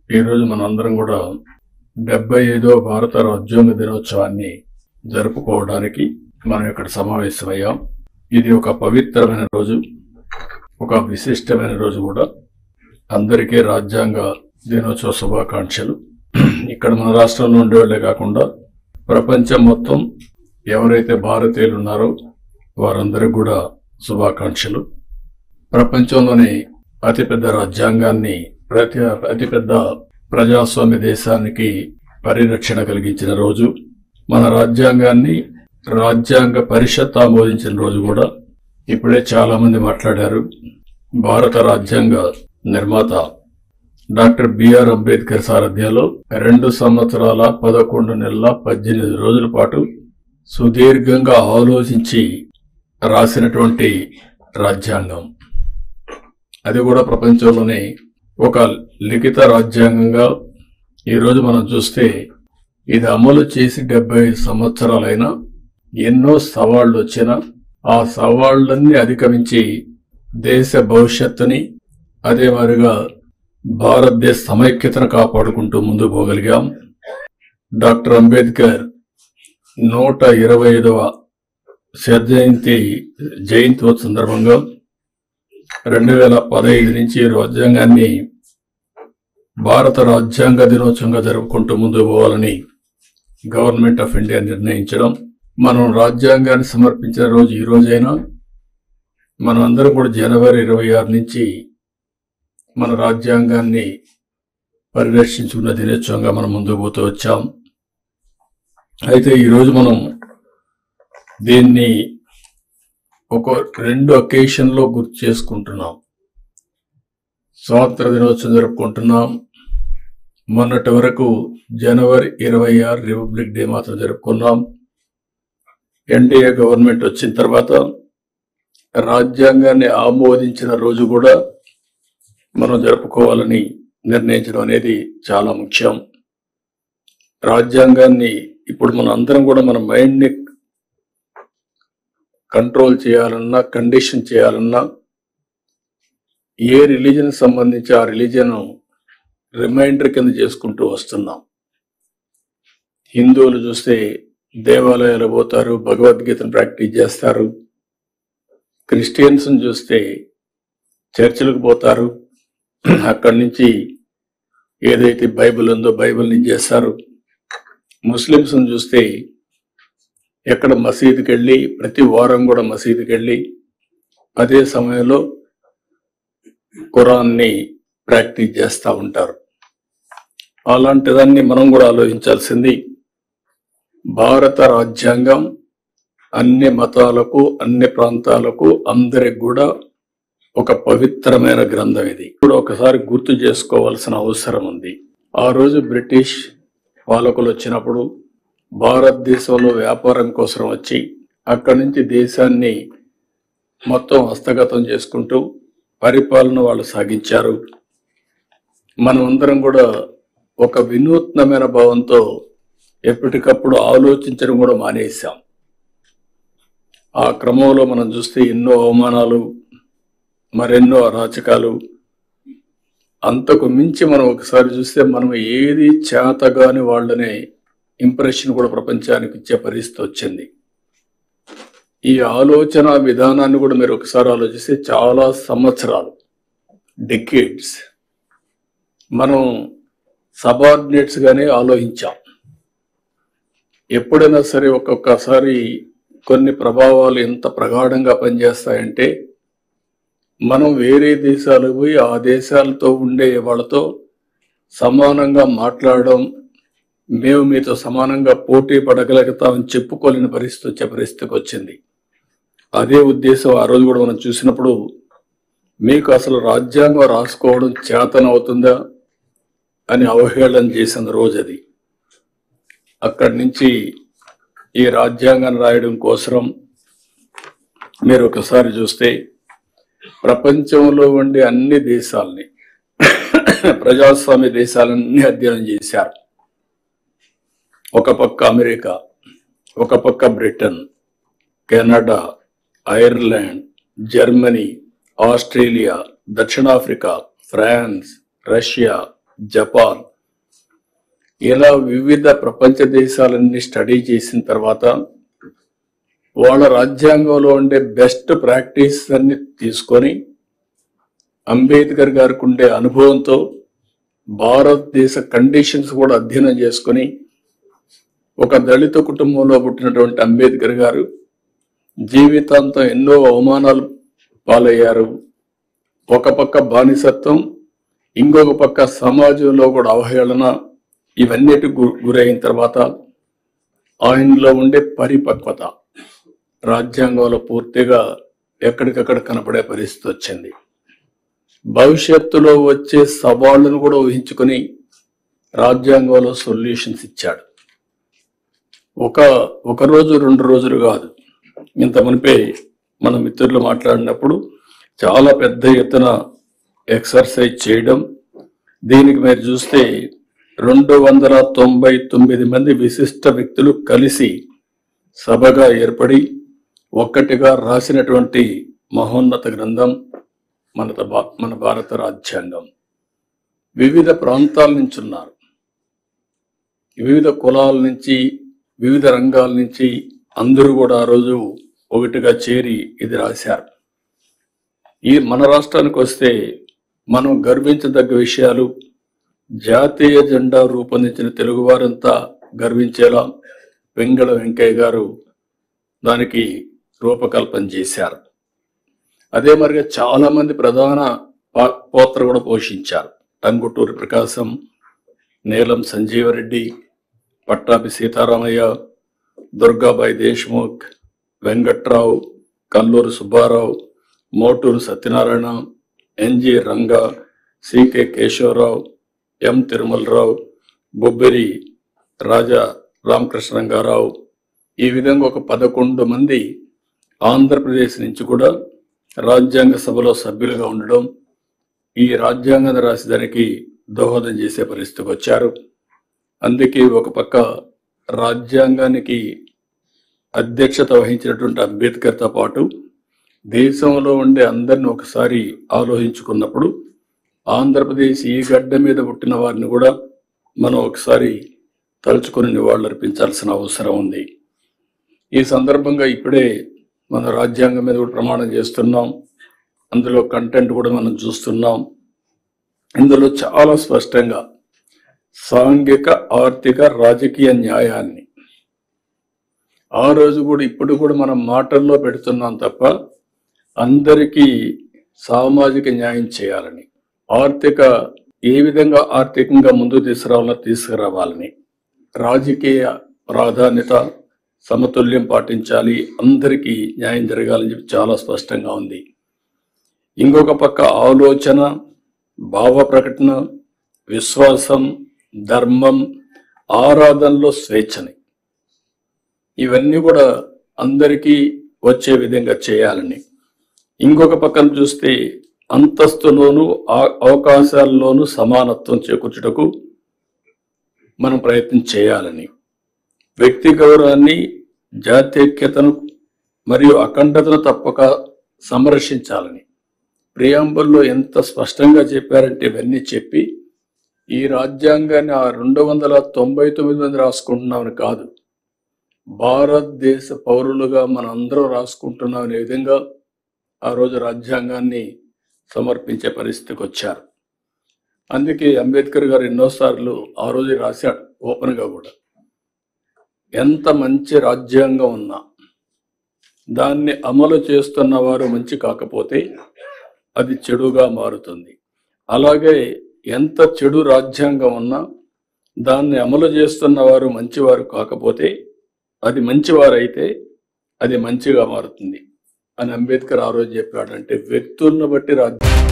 ఈరోజు మనందరం కూడా డెబ్బై ఐదో భారత రాజ్యాంగ దినోత్సవాన్ని జరుపుకోవడానికి మనం ఇక్కడ సమావేశమయ్యాం ఇది ఒక పవిత్రమైన రోజు ఒక విశిష్టమైన రోజు కూడా అందరికీ రాజ్యాంగ దినోత్సవ శుభాకాంక్షలు ఇక్కడ మన రాష్ట్రంలో ఉండేవాళ్ళే కాకుండా ప్రపంచం మొత్తం ఎవరైతే భారతీయులు ఉన్నారో వారందరికీ కూడా శుభాకాంక్షలు ప్రపంచంలోని అతిపెద్ద రాజ్యాంగాన్ని ప్రతి అతిపెద్ద ప్రజాస్వామ్య దేశానికి పరిరక్షణ కలిగించిన రోజు మన రాజ్యాంగాన్ని రాజ్యాంగ పరిషత్ ఆమోదించిన రోజు కూడా ఇప్పుడే చాలా మంది మాట్లాడారు భారత రాజ్యాంగ నిర్మాత డాక్టర్ బిఆర్ అంబేద్కర్ సారథ్యంలో రెండు సంవత్సరాల పదకొండు నెలల పద్దెనిమిది రోజుల పాటు సుదీర్ఘంగా ఆలోచించి రాసినటువంటి రాజ్యాంగం అది కూడా ప్రపంచంలోనే ఒక లిఖిత రాజ్యాంగంగా ఈరోజు మనం చూస్తే ఇది అమలు చేసి డెబ్బై సంవత్సరాలైనా ఎన్నో సవాళ్లు వచ్చినా ఆ సవాళ్లన్నీ అధిగమించి దేశ భవిష్యత్తుని అదే మాదిరిగా భారతదేశ సమైక్యతను కాపాడుకుంటూ ముందుకు పోగలిగాం డాక్టర్ అంబేద్కర్ నూట ఇరవై ఐదవ జయంతి జయంతి సందర్భంగా రెండు వేల పదహైదు నుంచి రాజ్యాంగాన్ని భారత రాజ్యాంగ దినోత్సవంగా జరుపుకుంటూ ముందుకు పోవాలని గవర్నమెంట్ ఆఫ్ ఇండియా నిర్ణయించడం మనం రాజ్యాంగాన్ని సమర్పించిన రోజు ఈ రోజైనా మనం అందరం కూడా జనవరి ఇరవై ఆరు నుంచి మన రాజ్యాంగాన్ని పరిరక్షించుకున్న దినోత్సవంగా మనం ముందుకు పోతూ వచ్చాం అయితే ఈరోజు మనం దీన్ని ఒక రెండు ఒకేషన్లో గుర్తు చేసుకుంటున్నాం స్వాతంత్ర దినోత్సవం జరుపుకుంటున్నాం మొన్నటి వరకు జనవరి ఇరవై ఆరు రిపబ్లిక్ డే మాత్రం జరుపుకున్నాం ఎన్డీఏ గవర్నమెంట్ వచ్చిన తర్వాత రాజ్యాంగాన్ని ఆమోదించిన రోజు కూడా మనం జరుపుకోవాలని నిర్ణయించడం అనేది చాలా ముఖ్యం రాజ్యాంగాన్ని ఇప్పుడు మన అందరం కూడా మన మైండ్ని కంట్రోల్ చేయాలన్నా కండిషన్ చేయాలన్నా ఏ రిలీజన్ సంబంధించి ఆ రిలీజన్ రిమైండర్ కింద చేసుకుంటూ వస్తున్నాం హిందువులు చూస్తే దేవాలయాలు పోతారు భగవద్గీతను ప్రాక్టీస్ చేస్తారు క్రిస్టియన్స్ చూస్తే చర్చిలకు పోతారు అక్కడి నుంచి ఏదైతే బైబిల్ ఉందో బైబిల్ని చేస్తారు ముస్లిమ్స్ చూస్తే ఎక్కడ మసీదుకి వెళ్ళి ప్రతి వారం కూడా మసీదుకి వెళ్ళి అదే సమయంలో ఖురాన్ని ప్రాక్టీస్ చేస్తూ ఉంటారు అలాంటి దాన్ని మనం కూడా ఆలోచించాల్సింది భారత రాజ్యాంగం అన్ని మతాలకు అన్ని ప్రాంతాలకు అందరికి కూడా ఒక పవిత్రమైన గ్రంథం ఇది ఇప్పుడు ఒకసారి గుర్తు చేసుకోవాల్సిన అవసరం ఉంది ఆ రోజు బ్రిటిష్ పాలకులు వచ్చినప్పుడు భారతదేశంలో వ్యాపారం కోసం వచ్చి అక్కడి నుంచి దేశాన్ని మొత్తం హస్తగతం చేసుకుంటూ పరిపాలన వాళ్ళు సాగించారు మనమందరం కూడా ఒక వినూత్నమైన భావంతో ఎప్పటికప్పుడు ఆలోచించడం కూడా మానేశాం ఆ క్రమంలో మనం చూస్తే ఎన్నో అవమానాలు మరెన్నో అరాచకాలు అంతకు మించి మనం ఒకసారి చూస్తే మనం ఏది చేతగాని వాళ్ళనే ఇంప్రెషన్ కూడా ప్రపంచానికి ఇచ్చే పరిస్థితి వచ్చింది ఈ ఆలోచన విధానాన్ని కూడా మీరు ఒకసారి ఆలోచిస్తే చాలా సంవత్సరాలు డెకేడ్స్ మనం సబార్డినేట్స్ గానే ఆలోచించాం ఎప్పుడైనా సరే ఒక్కొక్కసారి కొన్ని ప్రభావాలు ఎంత ప్రగాఢంగా పనిచేస్తాయంటే మనం వేరే దేశాలకు పోయి ఆ దేశాలతో ఉండే వాళ్ళతో సమానంగా మాట్లాడడం మేము మీతో సమానంగా పోటీ పడగలుగుతామని చెప్పుకోలేని పరిస్థితి వచ్చే పరిస్థితికి వచ్చింది అదే ఉద్దేశం ఆ రోజు కూడా మనం చూసినప్పుడు మీకు అసలు రాజ్యాంగం రాసుకోవడం చేతనవుతుందా అని అవహేళన చేసిన రోజు అది అక్కడి నుంచి ఈ రాజ్యాంగాన్ని రాయడం కోసం మీరు ఒకసారి చూస్తే ప్రపంచంలో ఉండే అన్ని దేశాలని ప్రజాస్వామ్య దేశాలన్నీ అధ్యయనం చేశారు ఒక పక్క అమెరికా ఒక పక్క Britain Canada Ireland Germany Australia దక్షిణాఫ్రికా ఫ్రాన్స్ రష్యా జపాన్ ఇలా వివిధ ప్రపంచ దేశాలన్నీ స్టడీ చేసిన తర్వాత వాళ్ళ రాజ్యాంగంలో ఉండే బెస్ట్ ప్రాక్టీస్ అన్ని తీసుకొని అంబేద్కర్ గారికి ఉండే అనుభవంతో భారతదేశ కండిషన్స్ కూడా అధ్యయనం చేసుకొని ఒక దళిత కుటుంబంలో పుట్టినటువంటి అంబేద్కర్ గారు జీవితాంతం ఎన్నో అవమానాలు పాలయ్యారు ఒక పక్క బానిసత్వం ఇంకొక పక్క సమాజంలో కూడా అవహేళన ఇవన్నిటి గు- గురైన తర్వాత ఆయనలో ఉండే పరిపక్వత రాజ్యాంగంలో పూర్తిగా ఎక్కడికక్కడ కనపడే పరిస్థితి వచ్చింది భవిష్యత్తులో వచ్చే సవాళ్లను కూడా ఊహించుకొని రాజ్యాంగంలో సొల్యూషన్స్ ఇచ్చాడు ఒక ఒక రోజు రెండు రోజులు కాదు ఇంత మునిపే మన మిత్రులు మాట్లాడినప్పుడు చాలా పెద్ద ఎత్తున ఎక్సర్సైజ్ చేయడం దీనికి మీరు చూస్తే రెండు వందల తొంభై తొమ్మిది మంది విశిష్ట వ్యక్తులు కలిసి సభగా ఏర్పడి ఒక్కటిగా రాసినటువంటి మహోన్నత గ్రంథం మన భా- మన భారత రాజ్యాంగం వివిధ ప్రాంతాల నుంచి ఉన్నారు వివిధ కులాల నుంచి వివిధ రంగాల నుంచి అందరూ కూడా ఆ రోజు ఒకటిగా చేరి ఇది రాశారు ఈ మన రాష్ట్రానికి వస్తే మనం గర్వించదగ్గ విషయాలు జాతీయ జెండా రూపొందించిన తెలుగువారంతా గర్వించేలా వెంగళ వెంకయ్య గారు దానికి రూపకల్పన చేశారు అదే మరిగా చాలా మంది ప్రధాన పా- పాత్ర కూడా పోషించారు Tanguturi Prakasam Neelam Sanjiva Reddy Pattabhi Sitaramayya Durgabai Deshmukh Venkatrao Kalluru Subbarao Moturu Satyanarayana N G Ranga C K Keshavarao M Tirumalarao Bobbili Raja Ramakrishna Ranga Rao ఈ విధంగా ఒక పదకొండు మంది ఆంధ్రప్రదేశ్ నుంచి కూడా రాజ్యాంగ సభలో సభ్యులుగా ఉండడం ఈ రాజ్యాంగాన్ని రాసేదానికి దోహదం చేసే పరిస్థితికి వచ్చారు అందుకే ఒక పక్క రాజ్యాంగానికి అధ్యక్షత వహించినటువంటి అంబేద్కర్తో పాటు దేశంలో ఉండే అందరిని ఒకసారి ఆలోచించుకున్నప్పుడు ఆంధ్రప్రదేశ్ ఈ గడ్డ మీద పుట్టిన వారిని కూడా మనం ఒకసారి తలుచుకొని నివాళులర్పించాల్సిన అవసరం ఉంది ఈ సందర్భంగా ఇప్పుడే మన రాజ్యాంగం మీద కూడా ప్రమాణం చేస్తున్నాం అందులో కంటెంట్ కూడా మనం చూస్తున్నాం ఇందులో చాలా స్పష్టంగా సాంఘిక ఆర్థిక రాజకీయ న్యాయాన్ని ఆ రోజు కూడా ఇప్పుడు కూడా మనం మాటల్లో పెడుతున్నాం తప్ప అందరికీ సామాజిక న్యాయం చేయాలని ఆర్థిక ఏ విధంగా ఆర్థికంగా ముందుకు తీసుకురావాలో తీసుకురావాలని రాజకీయ ప్రాధాన్యత సమతుల్యం పాటించాలి అందరికీ న్యాయం జరగాలని చెప్పి చాలా స్పష్టంగా ఉంది ఇంకొక పక్క ఆలోచన భావ ప్రకటన విశ్వాసం ధర్మం ఆరాధనలో స్వేచ్ఛని ఇవన్నీ కూడా అందరికీ వచ్చే విధంగా చేయాలని ఇంకొక పక్కన చూస్తే అంతస్తులోను ఆ- అవకాశాల్లోనూ సమానత్వం చేకూర్చుటకు మనం ప్రయత్నం చేయాలని వ్యక్తి గౌరవాన్ని జాతీయతను మరియు అఖండతను తప్పక సంరక్షించాలని ప్రియాంబుల్లో ఎంత స్పష్టంగా చెప్పారంటే ఇవన్నీ చెప్పి ఈ రాజ్యాంగాన్ని ఆ రెండు వందల తొంభై తొమ్మిది మంది రాసుకుంటున్నామని కాదు భారతదేశ పౌరులుగా మనందరం రాసుకుంటున్నాం అనే విధంగా ఆ రోజు రాజ్యాంగాన్ని సమర్పించే పరిస్థితికి వచ్చారు అందుకే అంబేద్కర్ గారు ఎన్నోసార్లు ఆ రోజు రాశాడు ఓపెన్గా కూడా ఎంత మంచి రాజ్యాంగం ఉన్నా దాన్ని అమలు చేస్తున్న వారు మంచి కాకపోతే అది చెడుగా మారుతుంది అలాగే ఎంత చెడు రాజ్యాంగం ఉన్నా దాన్ని అమలు చేస్తున్న వారు మంచివారు కాకపోతే అది మంచివారైతే అది మంచిగా మారుతుంది అని అంబేద్కర్ ఆ రోజు చెప్పాడు అంటే వ్యక్తులను బట్టి రాజ్యం